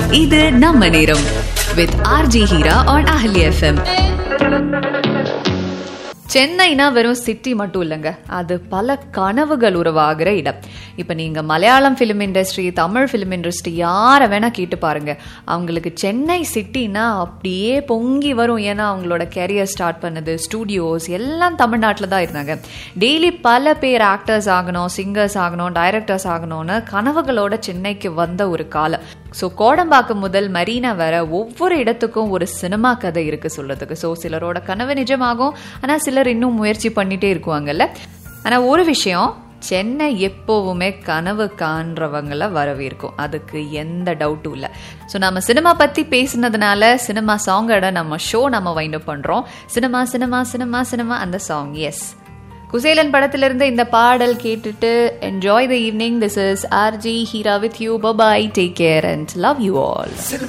இது நம்ம நேரம் வித் ஆர்ஜி ஹீரா ஆன் அஹலி எஃப்எம் சென்னைனா வெறும் சிட்டி மட்டும் இல்லைங்க அது பல கனவுகள் உருவாகிற இடம் இப்போ நீங்கள் Malayalam film industry Tamil film industry யாரை வேணால் கேட்டு பாருங்க அவங்களுக்கு சென்னை சிட்டினா அப்படியே பொங்கி வரும் ஏன்னா அவங்களோட கெரியர் ஸ்டார்ட் பண்ணது ஸ்டூடியோஸ் எல்லாம் தமிழ்நாட்டில் தான் இருந்தாங்க டெய்லி பல பேர் ஆக்டர்ஸ் ஆகணும் சிங்கர்ஸ் ஆகணும் டைரக்டர்ஸ் ஆகணும்னு கனவுகளோட சென்னைக்கு வந்த ஒரு காலம் ஸோ கோடம்பாக்கம் முதல் மரீனா வர ஒவ்வொரு இடத்துக்கும் ஒரு சினிமா கதை இருக்கு சொல்றதுக்கு ஸோ சிலரோட கனவு நிஜமாகும் ஆனால் சிலர் இன்னும் முயற்சி பண்ணிட்டே இருக்குவாங்கல்ல ஆனால் ஒரு விஷயம் சென்னை எப்போவுமே கனவு காண்றவங்கள வரவேற்கும் அதுக்கு எந்த டவுட்டும் இல்லை ஸோ நம்ம சினிமா பற்றி பேசினதுனால சினிமா சாங்கோட நம்ம ஷோ நம்ம வைண்ட் அப் பண்ணுறோம் சினிமா சினிமா சினிமா சினிமா அந்த சாங் எஸ் குசேலன் படத்திலிருந்து இந்த பாடல் கேட்டுட்டு enjoy the evening this is RJ Heera with you bye bye take care and love you all